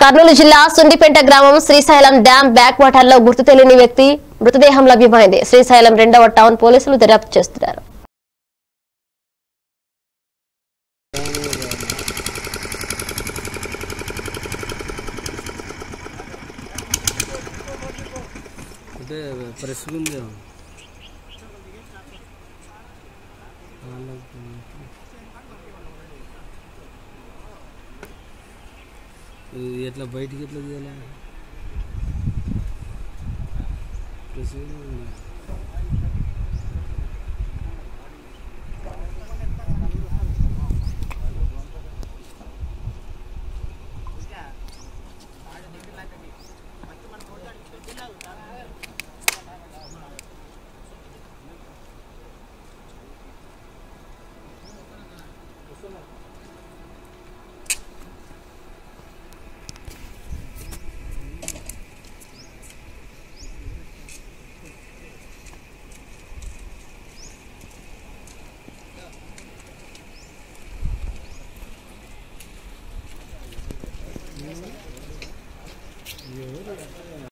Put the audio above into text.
కర్నూలు జిల్లా సుండిపేట గ్రామం Srisailam dam back water లో గుర్తు తెలియని వ్యక్తి మృతదేహం లభ్యమైంది శ్రీశైలం రెండవ టౌన్ పోలీసులు దర్యాప్తు చేస్తున్నారు అంటే ప్రెస్ ఉంది ఇది ఎట్లా బయటికి ఎట్లా తీయాలి ప్రెస్ ఉంది.